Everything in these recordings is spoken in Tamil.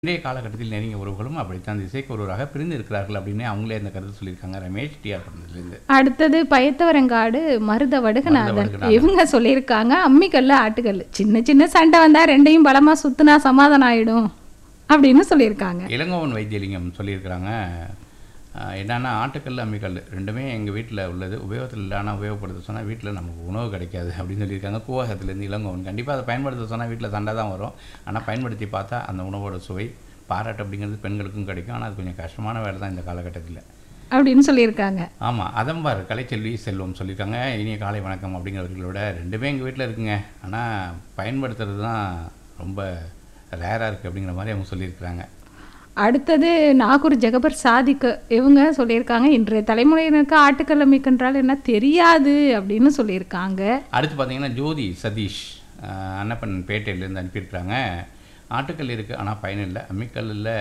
இன்றைய காலகட்டத்தில் நெருங்கிய உறவுகளும் அப்படித்தான் திசைக்கு ஒருவராக பிரிந்து இருக்கிறார்கள் அப்படின்னு அவங்களே அந்த கருத்து சொல்லியிருக்காங்க ரமேஷ் டிஆர் பண்ணதுலேருந்து அடுத்தது பயத்தவரங்காடு மருத வடுகநாதன் வடுகநாதன். இவங்க சொல்லியிருக்காங்க அம்மிக்கல்லு ஆட்டுக்கல்லு சின்ன சின்ன சண்டை வந்தா ரெண்டையும் பலமா சுத்துனா சமாதானம் ஆயிடும் அப்படின்னு சொல்லியிருக்காங்க இளங்கோவன் வைத்தியலிங்கம் சொல்லியிருக்கிறாங்க ஆஹ், என்னன்னா ஆட்டுக்கல் அம்மிக்கல் ரெண்டுமே எங்கள் வீட்டில் உள்ளது உபயோகத்தில் இல்லை ஆனால் உபயோகப்படுத்த சொன்னால் வீட்டில் நமக்கு உணவு கிடைக்காது அப்படின்னு சொல்லியிருக்காங்க கூவகத்துலேருந்து இளங்கோவன் கண்டிப்பாக அதை பயன்படுத்த சொன்னால் வீட்டில் சண்டை தான் வரும் ஆனால் பயன்படுத்தி பார்த்தா அந்த உணவோட சுவை பாராட்டு அப்படிங்கிறது பெண்களுக்கும் கிடைக்கும் ஆனால் அது கொஞ்சம் கஷ்டமான வேலை தான் இந்த காலகட்டத்தில் அப்படின்னு சொல்லியிருக்காங்க ஆமாம் அதம்பார் கலைச்செல்வி செல்வம் சொல்லியிருக்காங்க இனிய காலை வணக்கம் அப்படிங்கிறவர்களோட ரெண்டுமே எங்கள் வீட்டில் இருக்குங்க ஆனால் பயன்படுத்துறது தான் ரொம்ப ரேராக இருக்குது அப்படிங்கிற மாதிரி அவங்க சொல்லியிருக்கிறாங்க அடுத்தது நாகூர் ஜெகபர் சாதிக்கு இவங்க சொல்லியிருக்காங்க இன்றைய தலைமுறையினருக்கு ஆட்டுக்கல் அம்மிக்கன்றால் என்ன தெரியாது அப்படின்னு சொல்லியிருக்காங்க அடுத்து பார்த்தீங்கன்னா ஜோதி சதீஷ் அஹ், அன்னப்பன் பேட்டையிலேருந்து அனுப்பியிருக்கிறாங்க ஆட்டுக்கல் இருக்குது ஆனால் பயன் இல்லை அம்மிக்கல்லில்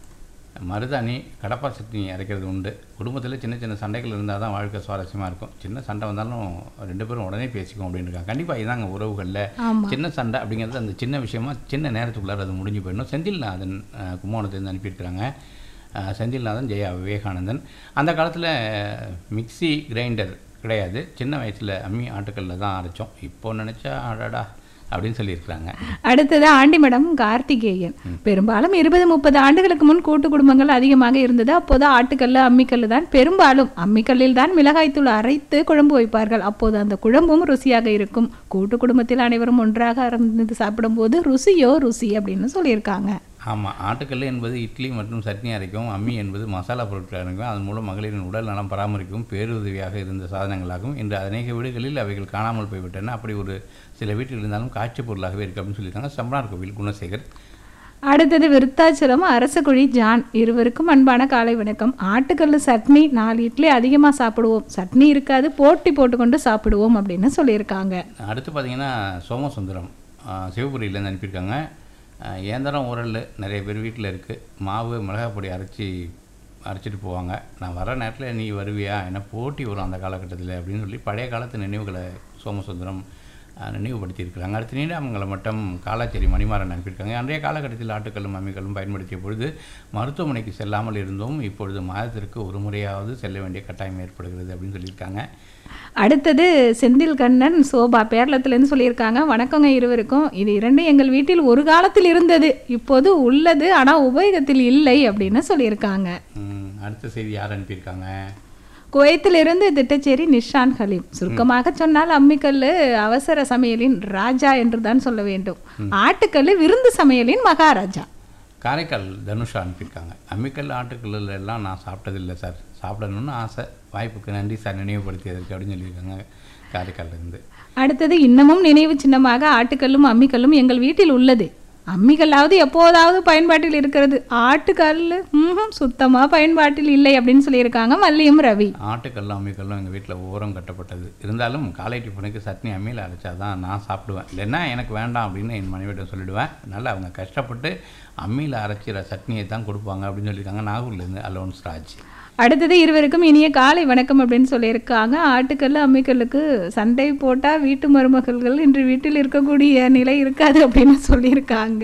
மருதாணி கடப்பா சட்னி அரைக்கிறது உண்டு குடும்பத்தில் சின்ன சின்ன சண்டைகள் இருந்தால் தான் வாழ்க்கை சுவாரஸ்யமாக இருக்கும் சின்ன சண்டை வந்தாலும் ரெண்டு பேரும் உடனே பேசிக்கும் அப்படின்னு இருக்காங்க கண்டிப்பாக இதாங்க உறவுகளில் ஆமா சின்ன சண்டை அப்படிங்கிறது அந்த சின்ன விஷயமா சின்ன நேரத்துக்குள்ளார அது முடிஞ்சு போயிடணும் செந்தில்நாதன் அஹ், கும்பகோணத்துலேருந்து அனுப்பியிருக்கிறாங்க அஹ், செந்தில்நாதன் ஜெயா விவேகானந்தன் அந்த காலத்தில் மிக்ஸி கிரைண்டர் கிடையாது சின்ன வயசில் அம்மி ஆட்டுக்கல்ல தான் அரைச்சோம் இப்போ நினச்சா அடடா அப்படின்னு சொல்லியிருக்கிறாங்க அடுத்தது ஆண்டிமடம் கார்த்திகேயன் பெரும்பாலும் இருபது முப்பது ஆண்டுகளுக்கு முன் கூட்டு குடும்பங்கள் அதிகமாக இருந்தது அப்போது ஆட்டுக்கல்லு அம்மிக்கல்லு தான் பெரும்பாலும் அம்மிக்கல்லில் தான் மிளகாய்த்தூள் அரைத்து குழம்பு வைப்பார்கள் அப்போது அந்த குழம்பும் ருசியாக இருக்கும் கூட்டு குடும்பத்தில் அனைவரும் ஒன்றாக அமர்ந்து சாப்பிடும்போது ருசியோ ருசி அப்படின்னு சொல்லியிருக்காங்க ஆமாம் ஆட்டுக்கல் என்பது இட்லி மற்றும் சட்னி அரைக்கும் அம்மி என்பது மசாலா பொருட்கள் அரைக்கும் அதன் மூலம் மகளிரின் உடல் நலம் பராமரிக்கவும் பேருதவியாக இருந்த சாதனங்களாகும் இன்று அநேக வீடுகளில் அவைகள் காணாமல் போய்விட்டன அப்படி ஒரு சில வீட்டில் இருந்தாலும் காட்சி பொருளாகவே இருக்கு அப்படின்னு சொல்லியிருக்காங்க சம்ரார் கோவில் குணசேகர் அடுத்தது விருத்தாச்சலம் அரசகுழி ஜான் இருவருக்கும் அன்பான காலை வணக்கம் ஆட்டுக்கல்லு சட்னி நாலு இட்லி அதிகமாக சாப்பிடுவோம் சட்னி இருக்காது போட்டி போட்டுக்கொண்டு சாப்பிடுவோம் அப்படின்னு சொல்லியிருக்காங்க அடுத்து பார்த்தீங்கன்னா சோமசுந்தரம் ஆஹ், சிவபுரியிலேருந்து அனுப்பியிருக்காங்க ஆஹ், இயந்திரம் உரல் நிறைய பேர் வீட்டில் இருக்குது மாவு மிளகாய் பொடி அரைச்சி அரைச்சிட்டு போவாங்க நான் வர நேரத்தில் நீ வருவியா என்ன போட்டி வரும் அந்த காலகட்டத்தில் அப்படின்னு சொல்லி பழைய காலத்து நினைவுகளை சோமசுந்தரம் ஆஹ், நினைவுபடுத்தியிருக்கிறாங்க அடுத்து நீடாமங்கலம் மட்டம் காலாச்சேரி மணிமாறன் அனுப்பியிருக்காங்க அன்றைய காலகட்டத்தில் ஆட்டுக்கல்லும் அம்மிக்கல்லும் பயன்படுத்திய பொழுது மருத்துவமனைக்கு செல்லாமல் இருந்தோம் இப்பொழுது மாதத்திற்கு ஒரு முறையாவது செல்ல வேண்டிய கட்டாயம் ஏற்படுகிறது அப்படின்னு சொல்லியிருக்காங்க அடுத்தது செந்தில் கண்ணன் சோபா பேரளத்துலேருந்து சொல்லியிருக்காங்க வணக்கங்க இருவருக்கும் இது இரண்டும் எங்கள் வீட்டில் ஒரு காலத்தில் இருந்தது இப்போது உள்ளது ஆனால் உபயோகத்தில் இல்லை அப்படின்னு சொல்லியிருக்காங்க ம், அடுத்த செய்தி யார் அனுப்பியிருக்காங்க குவைத்திலிருந்து திட்டச்சேரி நிஷான் ஹலீம் சுருக்கமாக சொன்னால் அம்மிக்கல்லு அவசர சமையலின் ராஜா என்று தான் சொல்ல வேண்டும் ஆட்டுக்கல்லு விருந்து சமையலின் மகாராஜா காரைக்கால் தனுஷா அனுப்பியிருக்காங்க அம்மிக்கல் ஆட்டுக்கல்லில் எல்லாம் நான் சாப்பிட்டதில்லை சார் சாப்பிடணும்னு ஆசை வாய்ப்புக்கு நன்றி சார் நினைவுபடுத்தியதற்கு அப்படின்னு சொல்லியிருக்காங்க காரைக்கால்லேருந்து அடுத்தது இன்னமும் நினைவு சின்னமாக ஆட்டுக்கல்லும் அம்மிக்கல்லும் எங்கள் வீட்டில் உள்ளது அம்மிக்கல்லாவது எப்போதாவது பயன்பாட்டில் இருக்கிறது ஆட்டுக்கல் ம்ஹும், சுத்தமா பயன்பாட்டில் இல்லை அப்படின்னு சொல்லியிருக்காங்க மல்லியம் ரவி ஆட்டுக்கல்லும் அம்மிக்கல்லும் எங்கள் வீட்டில் ஓரம் கட்டப்பட்டது இருந்தாலும் காலை டிஃபனுக்கு சட்னி அம்மியில் அரைச்சா தான் நான் சாப்பிடுவேன் இல்லைன்னா எனக்கு வேண்டாம் அப்படின்னு என் மனைவியிடம் சொல்லிடுவேன் அதனால் அவங்க கஷ்டப்பட்டு அம்மியில் அரைச்சிற சட்னியை தான் கொடுப்பாங்க அப்படின்னு சொல்லியிருக்காங்க நாகூர்லேருந்து அலோன்ஸ் ராஜ் அடுத்தது இருவருக்கும் இனிய காலை வணக்கம் அப்படின்னு சொல்லியிருக்காங்க ஆட்டுக்கல் அம்மிக்கல்லுக்கு சண்டை போட்டா வீட்டு மருமகள்கள் இன்று வீட்டில் இருக்கக்கூடிய நிலை இருக்காது அப்படின்னு சொல்லியிருக்காங்க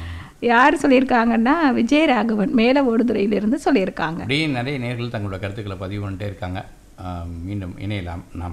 யார் சொல்லியிருக்காங்கன்னா விஜயராகவன் மேல ஓடுதுறையிலிருந்து சொல்லியிருக்காங்க அப்படியே நிறைய நேர்கள் தங்களோட கருத்துக்களை பதிவு பண்ணிட்டே இருக்காங்க ஆஹ் மீண்டும் இணையலாம் நாம்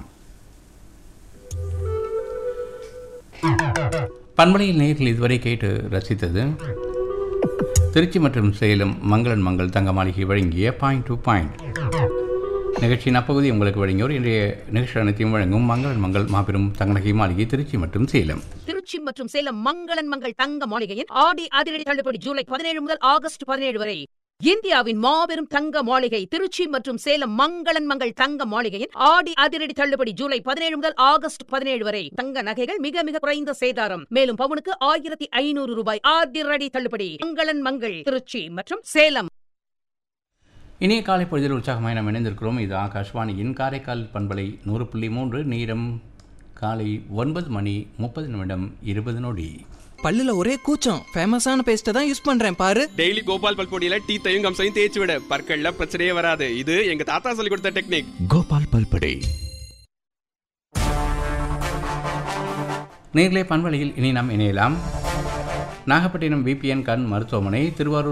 பண்பலையில் நேர்கள் இதுவரை கேட்டு ரசித்தது திருச்சி மற்றும் சேலம் மங்களன் மங்கள் தங்க மாளிகை வழங்கிய பாயிண்ட் டு பாயிண்ட் நிகழ்ச்சியின் அப்பகுதி உங்களுக்கு வழங்கியோர் இன்றைய நிகழ்ச்சி அனைத்தையும் வழங்கும் மங்களன் மங்கள் மாபெரும் தங்கநகை மாளிகை திருச்சி மற்றும் சேலம் திருச்சி மற்றும் சேலம் மங்களன் மங்கள் தங்க மாளிகையின் ஆடி அதிரடி தள்ளுபடி ஜூலை பதினேழு முதல் ஆகஸ்ட் பதினேழு வரை இந்தியாவின் மாபெரும் தங்க மாளிகை திருச்சி மற்றும் சேலம் மங்களன் மங்கள் தங்க மாளிகையின் ஆடி அதிரடி தள்ளுபடி ஜூலை பதினேழு முதல் ஆகஸ்ட் பதினேழு வரை தங்க நகைகள் மிக மிக குறைந்த சேதாரம் மேலும் பவுனுக்கு ஆயிரத்தி ஐநூறு ரூபாய் அதிரடி தள்ளுபடி மங்களன் மங்கள் திருச்சி மற்றும் சேலம் இனிய காலை பொழுதில் உற்சாகமாய் நாம் இணைந்திருக்கிறோம் இது ஆகாஷ்வாணியின் காரைக்கால் பண்பலை நூறு புள்ளி மூன்று நேரம் காலை ஒன்பது மணி முப்பது நிமிடம் இருபது நொடி பல்லுல ஒரே கூச்சம் ஃபேமஸான பேஸ்ட்டை தான் யூஸ் பண்றேன் பாரு டெய்லி கோபால் பல்பொடியில டீத்தையும் கம்சையும் தேய்ச்சி விட பற்கள்ல பிரச்சனையே வராது இது எங்க தாத்தா சொல்லி கொடுத்த டெக்னிக் கோபால் பல்படை நேர்களை பண்பலையில் இனி நாம் இணையலாம் நாகப்பட்டினம் விபிஎன் கண் மருத்துவமனை திருவாரூர்